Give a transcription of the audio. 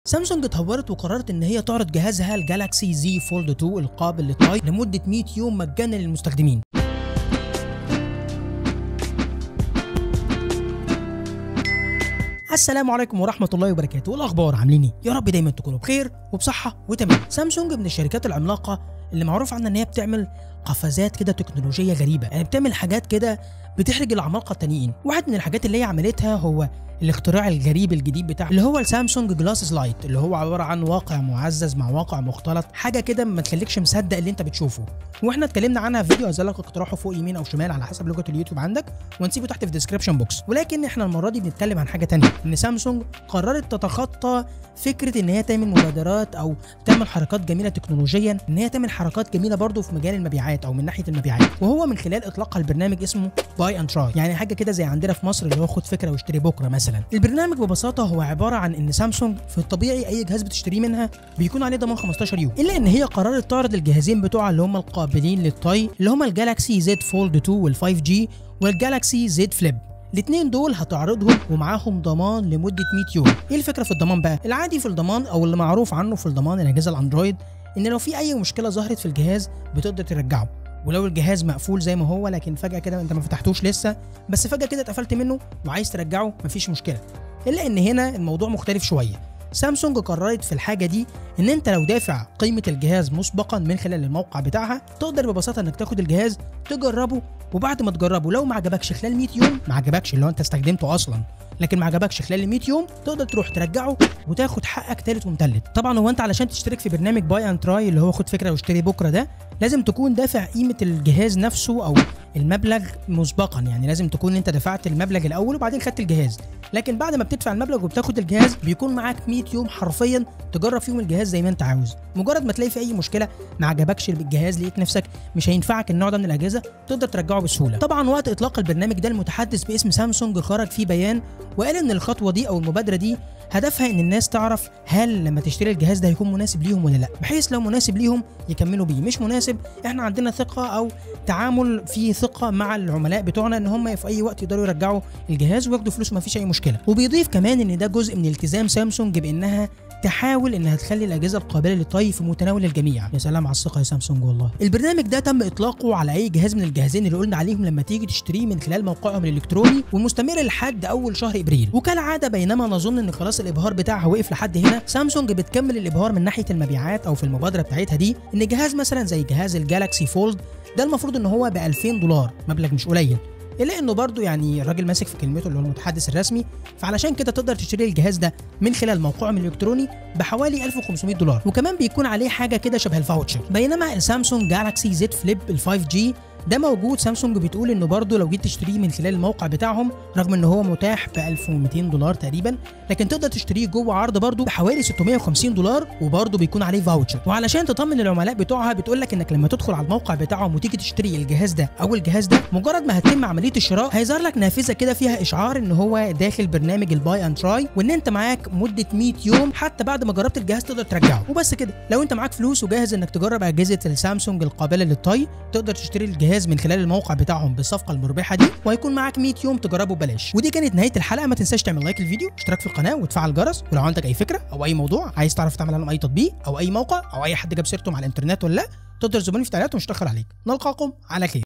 سامسونج اتهورت وقررت ان هي تعرض جهازها الجالاكسي زي فولد 2 القابل للطي لمده 100 يوم مجانا للمستخدمين السلام عليكم ورحمة الله وبركاته، إيه الأخبار عاملين إيه؟ يا رب دايما تكونوا بخير وبصحة وتمام. سامسونج من الشركات العملاقة اللي معروف عنها إن هي بتعمل قفزات كده تكنولوجية غريبة، يعني بتعمل حاجات كده بتحرج العمالقة التانيين. واحد من الحاجات اللي هي عملتها هو الاختراع الغريب الجديد بتاعها اللي هو السامسونج جلاسز لايت اللي هو عباره عن واقع معزز مع واقع مختلط حاجه كده ما تخليكش مصدق اللي انت بتشوفه واحنا اتكلمنا عنها في فيديو هنزل لك اقتراحه فوق يمين او شمال على حسب لغه اليوتيوب عندك ونسيبه تحت في الديسكربشن بوكس ولكن احنا المره دي بنتكلم عن حاجه تانية ان سامسونج قررت تتخطى فكره ان هي تعمل مبادرات او تعمل حركات جميله تكنولوجيا ان هي تعمل حركات جميله برضو في مجال المبيعات او من ناحيه المبيعات وهو من خلال اطلاقها البرنامج اسمه باي اند تراي يعني حاجه كده زي عندنا في مصر اللي هو خد فكره واشتري بكره مثلا البرنامج ببساطه هو عباره عن ان سامسونج في الطبيعي اي جهاز بتشتريه منها بيكون عليه ضمان 15 يوم الا ان هي قررت تعرض الجهازين بتوعها اللي هم القابلين للطي اللي هم الجالاكسي زد فولد 2 وال5 جي والجالاكسي زد فليب الاثنين دول هتعرضهم ومعاهم ضمان لمده 100 يوم ايه الفكره في الضمان بقى العادي في الضمان او اللي معروف عنه في الضمان الاجهزه الاندرويد ان لو في اي مشكله ظهرت في الجهاز بتقدر ترجعه ولو الجهاز مقفول زي ما هو لكن فجاه كده انت ما فتحتوش لسه بس فجاه كده اتقفلت منه وعايز ترجعه مفيش مشكله الا ان هنا الموضوع مختلف شويه سامسونج قررت في الحاجه دي ان انت لو دافع قيمه الجهاز مسبقا من خلال الموقع بتاعها تقدر ببساطه انك تاخد الجهاز تجربه وبعد ما تجربه لو ما عجبكش خلال 100 يوم ما عجبكش اللي هو انت استخدمته اصلا لكن ما عجبكش خلال 100 يوم تقدر تروح ترجعه وتاخد حقك تالت ومتلت طبعا هو انت علشان تشترك في برنامج باي اند تراي اللي هو خد فكره واشتري بكره ده لازم تكون دافع قيمه الجهاز نفسه او المبلغ مسبقا يعني لازم تكون انت دفعت المبلغ الاول وبعدين خدت الجهاز لكن بعد ما بتدفع المبلغ وبتاخد الجهاز بيكون معاك 100 يوم حرفيا تجرب فيهم الجهاز زي ما انت عاوز مجرد ما تلاقي في اي مشكله ما عجبكش الجهاز لقيت نفسك مش هينفعك النوع ده من الاجهزه تقدر ترجعه بسهوله طبعا وقت اطلاق البرنامج ده المتحدث باسم سامسونج خرج فيه بيان وقال ان الخطوه دي او المبادره دي هدفها ان الناس تعرف هل لما تشتري الجهاز ده هيكون مناسب ليهم ولا لا بحيث لو مناسب ليهم يكملوا بيه مش مناسب احنا عندنا ثقه او تعامل في ثقه مع العملاء بتوعنا ان هم في اي وقت يقدروا يرجعوا الجهاز وياخدوا فلوس ما فيش اي مشكله وبيضيف كمان ان ده جزء من التزام سامسونج بانها تحاول انها تخلي الاجهزه القابله للطي في متناول الجميع يا سلام على الثقه يا سامسونج والله البرنامج ده تم اطلاقه على اي جهاز من الجهازين اللي قلنا عليهم لما تيجي تشتريه من خلال موقعهم الالكتروني ومستمر لحد اول شهر ابريل وكالعاده بينما نظن ان خلاص الابهار بتاعها وقف لحد هنا سامسونج بتكمل الابهار من ناحيه المبيعات او في المبادره بتاعتها دي ان جهاز مثلا زي جهاز الجالاكسي فولد ده المفروض ان هو ب 2000 دولار مبلغ مش قليل الا انه برضه يعني الراجل ماسك في كلمته اللي هو المتحدث الرسمي فعلشان كده تقدر تشتري الجهاز ده من خلال موقعهم الالكتروني بحوالي 1500 دولار وكمان بيكون عليه حاجه كده شبه الفاوتشر بينما السامسونج جالاكسي زد فليب ال 5 جي ده موجود سامسونج بتقول انه برضه لو جيت تشتريه من خلال الموقع بتاعهم رغم ان هو متاح ب 1200 دولار تقريبا لكن تقدر تشتريه جوه عرض برضه بحوالي 650 دولار وبرضه بيكون عليه فاوتشر وعلشان تطمن العملاء بتوعها بتقول لك انك لما تدخل على الموقع بتاعهم وتيجي تشتري الجهاز ده او الجهاز ده مجرد ما هتتم عمليه الشراء هيظهر لك نافذه كده فيها اشعار ان هو داخل برنامج الباي اند تراي وان انت معاك مده 100 يوم حتى بعد ما جربت الجهاز تقدر ترجعه وبس كده لو انت معاك فلوس وجاهز انك تجرب اجهزه السامسونج القابله للطي تقدر تشتري الجهاز من خلال الموقع بتاعهم بالصفقه المربحه دي وهيكون معاك 100 يوم تجربه ببلاش ودي كانت نهايه الحلقه ما تنساش تعمل لايك للفيديو اشتراك في القناه وتفعل الجرس ولو عندك اي فكره او اي موضوع عايز تعرف تعمل عنهم اي تطبيق او اي موقع او اي حد جاب سيرتهم على الانترنت ولا لا تقدر تزورني في التعليقات ومش هتاخر عليك نلقاكم على خير